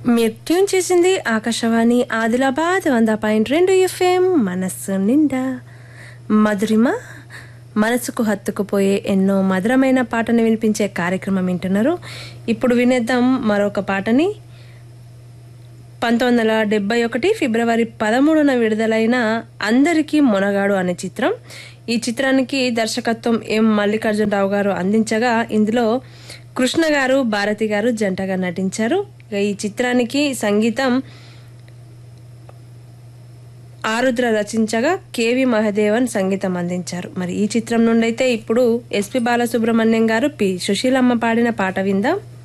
మీరు ట్యూన్ చేసింది ఆకాశవాణి ఆదిలాబాద్ వంద పాయింట్ రెండు ఎఫ్ఎం మనస్సు నిండా మధురిమ మనసుకు హత్తుకుపోయే ఎన్నో మధురమైన పాటను వినిపించే కార్యక్రమం వింటున్నారు ఇప్పుడు వినేద్దాం మరొక పాటని పంతొమ్మిది వందల డెబ్బై ఒకటి ఫిబ్రవరి పదమూడున విడుదలైన అందరికీ మొనగాడు అనే చిత్రం ఈ చిత్రానికి దర్శకత్వం ఎం మల్లికార్జునరావు గారు అందించగా ఇందులో కృష్ణ గారు భారతి గారు జంటగా నటించారు ఇక ఈ చిత్రానికి సంగీతం ఆరుద్ర రచించగా కేవి మహదేవన్ సంగీతం అందించారు మరి ఈ చిత్రం నుండి అయితే ఇప్పుడు ఎస్పి బాలసుబ్రహ్మణ్యం గారు పి సుశీలమ్మ పాడిన పాట విందాం